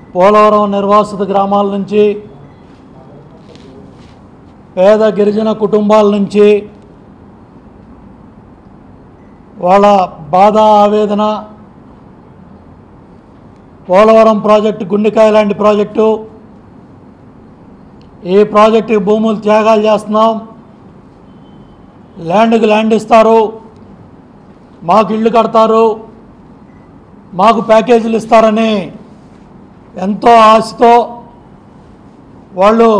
పోలవరం నిర్వాసిత గ్రామాల నుంచి పేద గిరిజన కుటుంబాల నుంచి వాళ్ళ బాధ ఆవేదన పోలవరం ప్రాజెక్టు గుండెకాయ లాంటి ప్రాజెక్టు ఈ ప్రాజెక్టుకి భూములు త్యాగాలు చేస్తున్నాం ల్యాండ్కి ల్యాండ్ ఇస్తారు మాకు ఇల్లు కడతారు మాకు ప్యాకేజీలు ఇస్తారని ఎంతో ఆశతో వాళ్ళు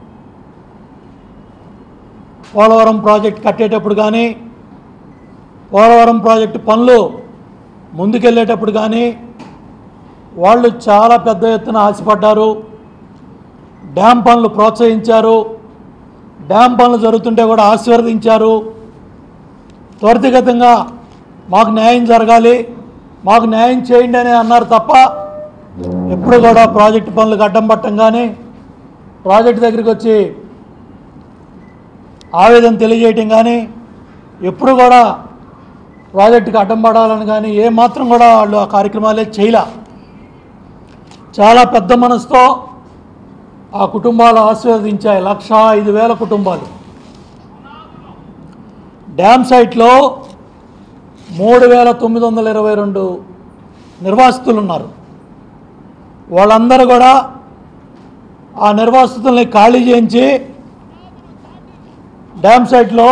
పోలవరం ప్రాజెక్ట్ కట్టేటప్పుడు కానీ పోలవరం ప్రాజెక్టు పనులు ముందుకెళ్ళేటప్పుడు కానీ వాళ్ళు చాలా పెద్ద ఎత్తున ఆశపడ్డారు డ్యామ్ పనులు ప్రోత్సహించారు డ్యామ్ పనులు జరుగుతుంటే కూడా ఆశీర్వదించారు త్వరితగతంగా మాకు న్యాయం జరగాలి మాకు న్యాయం చేయండి అని అన్నారు తప్ప ఎప్పుడు కూడా ప్రాజెక్టు పనులకు అడ్డం పట్టం కానీ ప్రాజెక్టు దగ్గరికి వచ్చి ఆవేదన తెలియజేయటం కానీ ఎప్పుడు కూడా ప్రాజెక్టుకి అడ్డం పడాలని కానీ ఏ మాత్రం కూడా వాళ్ళు ఆ కార్యక్రమాలే చేయలే చాలా పెద్ద మనసుతో ఆ కుటుంబాలు ఆశీర్వదించాయి లక్ష ఐదు వేల కుటుంబాలు డ్యామ్ సైట్లో మూడు వేల తొమ్మిది వందల ఇరవై రెండు నిర్వాసితులు ఉన్నారు వాళ్ళందరూ కూడా ఆ నిర్వాసితుల్ని ఖాళీ చేయించి డ్యామ్ సైట్లో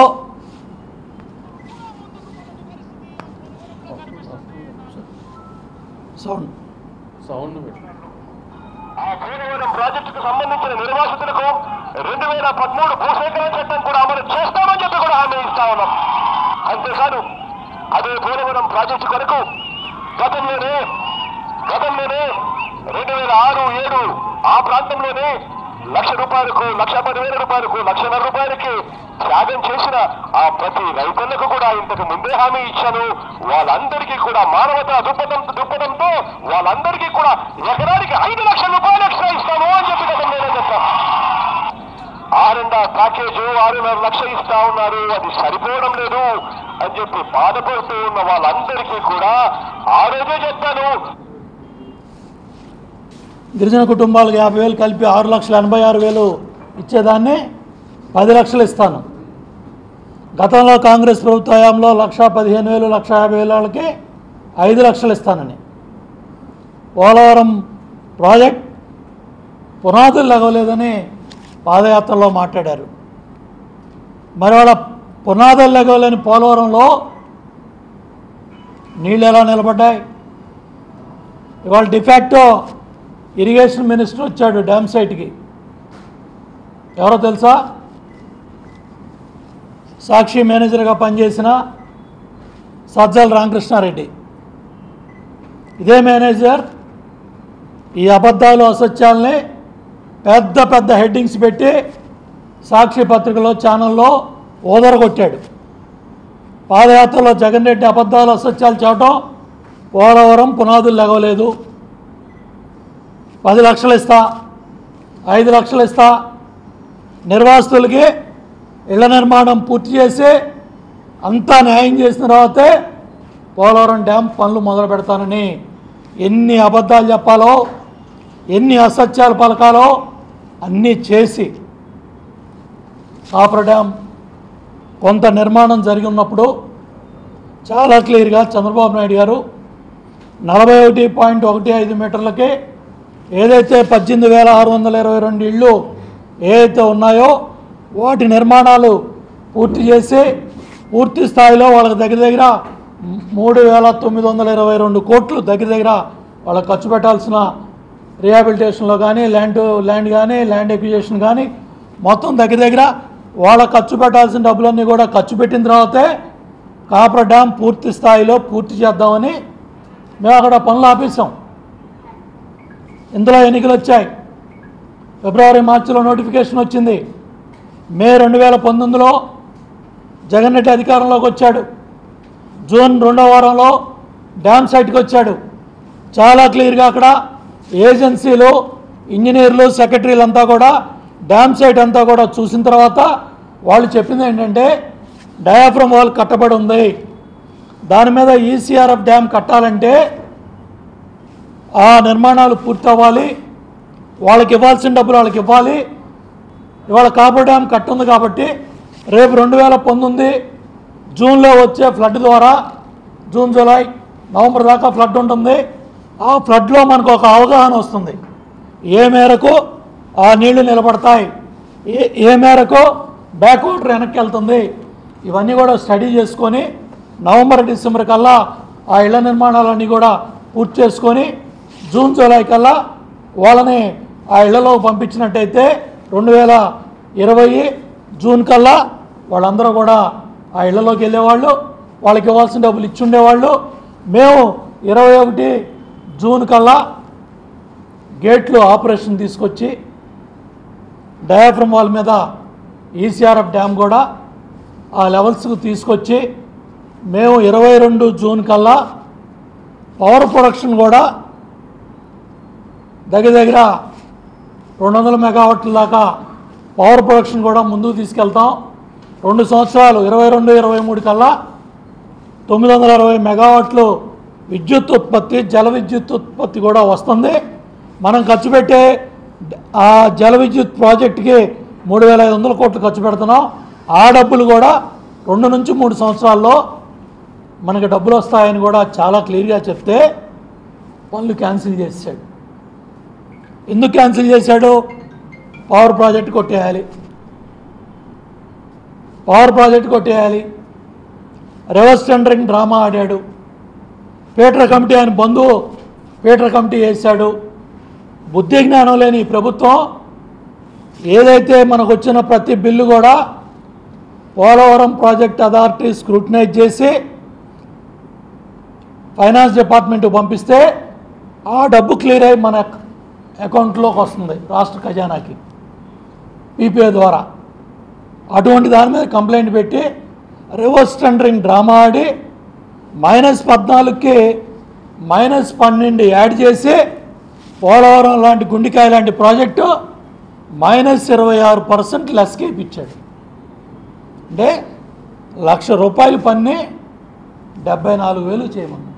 సౌండ్ సౌండ్ పెట్టు ఆ పోలవరం ప్రాజెక్టుకు సంబంధించిన నిర్వాసితులకు రెండు వేల పదమూడు భూసేకరణ చట్టం కూడా అమలు చేస్తామని చెప్పి కూడా హామీ ఇస్తా ఉన్నాం అంతేకాదు అదే పోలవరం ప్రాజెక్టు కొరకు గతంలోనే గతంలోనే రెండు వేల ఆరు ఏడు ఆ ప్రాంతంలోనే లక్ష రూపాయలకు లక్ష పదివేల రూపాయలకు లక్షన్నర రూపాయలకి త్యాగం చేసిన ఆ ప్రతి రైతులకు కూడా ఇంతకు ముందే హామీ ఇచ్చాను వాళ్ళందరికీ కూడా మానవతా దృక్పథం దృక్పథంతో వాళ్ళందరికీ కూడా ఎకరానికి ఐదు లక్షల రూపాయలు ఎక్స్ట్రా ఇస్తాము అని చెప్పి గతంలోనే చెప్పాం ఆరున్నర ప్యాకేజ్ ఆరున్నర లక్ష ఇస్తా ఉన్నారు అది సరిపోవడం లేదు అని చెప్పి బాధపడుతూ ఉన్న వాళ్ళందరికీ కూడా ఆ రోజే చెప్పాను గిరిజన కుటుంబాలకు యాభై వేలు కలిపి ఆరు లక్షల ఎనభై ఆరు వేలు ఇచ్చేదాన్ని పది లక్షలు ఇస్తాను గతంలో కాంగ్రెస్ ప్రభుత్వ హయాంలో లక్ష పదిహేను వేలు లక్ష యాభై వేల వాళ్ళకి ఐదు లక్షలు ఇస్తానని పోలవరం ప్రాజెక్ట్ పునాదులు లెగవలేదని పాదయాత్రలో మాట్లాడారు మరి వాళ్ళ పునాదులు లెగవలేని పోలవరంలో నీళ్ళు ఎలా నిలబడ్డాయి ఇవాళ డిఫాక్టో ఇరిగేషన్ మినిస్టర్ వచ్చాడు డ్యామ్ సైట్కి ఎవరో తెలుసా సాక్షి మేనేజర్గా పనిచేసిన సజ్జల రామకృష్ణారెడ్డి ఇదే మేనేజర్ ఈ అబద్ధాలు అసత్యాలని పెద్ద పెద్ద హెడ్డింగ్స్ పెట్టి సాక్షి పత్రికలో ఛానల్లో ఓదరగొట్టాడు పాదయాత్రలో జగన్ రెడ్డి అబద్ధాలు అసత్యాలు చెప్పడం పోలవరం పునాదులు లెగవలేదు పది లక్షలు ఇస్తా ఐదు లక్షలు ఇస్తా నిర్వాసితులకి ఇళ్ల నిర్మాణం పూర్తి చేసి అంతా న్యాయం చేసిన తర్వాతే పోలవరం డ్యామ్ పనులు మొదలు పెడతానని ఎన్ని అబద్ధాలు చెప్పాలో ఎన్ని అసత్యాలు పలకాలో అన్నీ చేసి కాపర్ డ్యామ్ కొంత నిర్మాణం జరిగి ఉన్నప్పుడు చాలా క్లియర్గా చంద్రబాబు నాయుడు గారు నలభై ఒకటి పాయింట్ ఒకటి ఐదు మీటర్లకి ఏదైతే పద్దెనిమిది వేల ఆరు వందల ఇరవై రెండు ఇళ్ళు ఏదైతే ఉన్నాయో వాటి నిర్మాణాలు పూర్తి చేసి పూర్తి స్థాయిలో వాళ్ళకి దగ్గర దగ్గర మూడు వేల తొమ్మిది వందల ఇరవై రెండు కోట్లు దగ్గర దగ్గర వాళ్ళకి ఖర్చు పెట్టాల్సిన రిహాబిలిటేషన్లో కానీ ల్యాండ్ ల్యాండ్ కానీ ల్యాండ్ ఎక్విజేషన్ కానీ మొత్తం దగ్గర దగ్గర వాళ్ళ ఖర్చు పెట్టాల్సిన డబ్బులన్నీ కూడా ఖర్చు పెట్టిన తర్వాతే కాపర్ డ్యామ్ పూర్తి స్థాయిలో పూర్తి చేద్దామని మేము అక్కడ పనులు ఆపేసాం ఇందులో ఎన్నికలు వచ్చాయి ఫిబ్రవరి మార్చిలో నోటిఫికేషన్ వచ్చింది మే రెండు వేల పంతొమ్మిదిలో జగన్ రెడ్డి అధికారంలోకి వచ్చాడు జూన్ రెండో వారంలో డ్యామ్ సైట్కి వచ్చాడు చాలా క్లియర్గా అక్కడ ఏజెన్సీలు ఇంజనీర్లు సెక్రటరీలు అంతా కూడా డ్యామ్ సైట్ అంతా కూడా చూసిన తర్వాత వాళ్ళు చెప్పింది ఏంటంటే డయాఫ్రమ్ వాల్ కట్టబడి ఉంది దాని మీద ఈసీఆర్ఎఫ్ డ్యామ్ కట్టాలంటే ఆ నిర్మాణాలు పూర్తి అవ్వాలి వాళ్ళకి ఇవ్వాల్సిన డబ్బులు వాళ్ళకి ఇవ్వాలి ఇవాళ కాపర్ డ్యామ్ కట్ ఉంది కాబట్టి రేపు రెండు వేల పంతొమ్మిది జూన్లో వచ్చే ఫ్లడ్ ద్వారా జూన్ జూలై నవంబర్ దాకా ఫ్లడ్ ఉంటుంది ఆ ఫ్లడ్లో మనకు ఒక అవగాహన వస్తుంది ఏ మేరకు ఆ నీళ్లు నిలబడతాయి ఏ ఏ మేరకు బ్యాక్ వాటర్ వెనక్కి వెళ్తుంది ఇవన్నీ కూడా స్టడీ చేసుకొని నవంబర్ డిసెంబర్ కల్లా ఆ ఇళ్ల నిర్మాణాలన్నీ కూడా పూర్తి చేసుకొని జూన్ జూలై కల్లా వాళ్ళని ఆ ఇళ్లలో పంపించినట్టయితే రెండు వేల ఇరవై జూన్ కల్లా వాళ్ళందరూ కూడా ఆ ఇళ్లలోకి వెళ్ళేవాళ్ళు వాళ్ళకి ఇవ్వాల్సిన డబ్బులు ఇచ్చి ఉండేవాళ్ళు మేము ఇరవై ఒకటి జూన్ కల్లా గేట్లు ఆపరేషన్ తీసుకొచ్చి డయాఫ్రమ్ వాల్ మీద ఈసీఆర్ఎఫ్ డ్యామ్ కూడా ఆ లెవెల్స్కి తీసుకొచ్చి మేము ఇరవై రెండు జూన్ కల్లా పవర్ ప్రొడక్షన్ కూడా దగ్గర దగ్గర రెండు వందల మెగావాట్ల దాకా పవర్ ప్రొడక్షన్ కూడా ముందుకు తీసుకెళ్తాం రెండు సంవత్సరాలు ఇరవై రెండు ఇరవై మూడు కల్లా తొమ్మిది వందల అరవై మెగావాట్లు విద్యుత్ ఉత్పత్తి జల విద్యుత్ ఉత్పత్తి కూడా వస్తుంది మనం ఖర్చు పెట్టే ఆ జల విద్యుత్ ప్రాజెక్టుకి మూడు వేల ఐదు వందల కోట్లు ఖర్చు పెడుతున్నాం ఆ డబ్బులు కూడా రెండు నుంచి మూడు సంవత్సరాల్లో మనకి డబ్బులు వస్తాయని కూడా చాలా క్లియర్గా చెప్తే పనులు క్యాన్సిల్ చేసాడు ఎందుకు క్యాన్సిల్ చేశాడు పవర్ ప్రాజెక్ట్ కొట్టేయాలి పవర్ ప్రాజెక్ట్ కొట్టేయాలి రివర్స్ టెండరింగ్ డ్రామా ఆడాడు పీటర్ కమిటీ ఆయన బంధువు పీటర్ కమిటీ వేశాడు బుద్ధి జ్ఞానం లేని ఈ ప్రభుత్వం ఏదైతే మనకు వచ్చిన ప్రతి బిల్లు కూడా పోలవరం ప్రాజెక్ట్ అథారిటీ స్క్రూటినైజ్ చేసి ఫైనాన్స్ డిపార్ట్మెంట్కి పంపిస్తే ఆ డబ్బు క్లియర్ అయ్యి మన అకౌంట్లోకి వస్తుంది రాష్ట్ర ఖజానాకి పీపీఐ ద్వారా అటువంటి దాని మీద కంప్లైంట్ పెట్టి రివర్స్ టెండరింగ్ డ్రామా ఆడి మైనస్ పద్నాలుగుకి మైనస్ పన్నెండు యాడ్ చేసి పోలవరం లాంటి గుండికాయ లాంటి ప్రాజెక్టు మైనస్ ఇరవై ఆరు పర్సెంట్ లెస్కే ఇప్పించాడు అంటే లక్ష రూపాయలు పన్ని డెబ్బై నాలుగు వేలు చేయమన్నాడు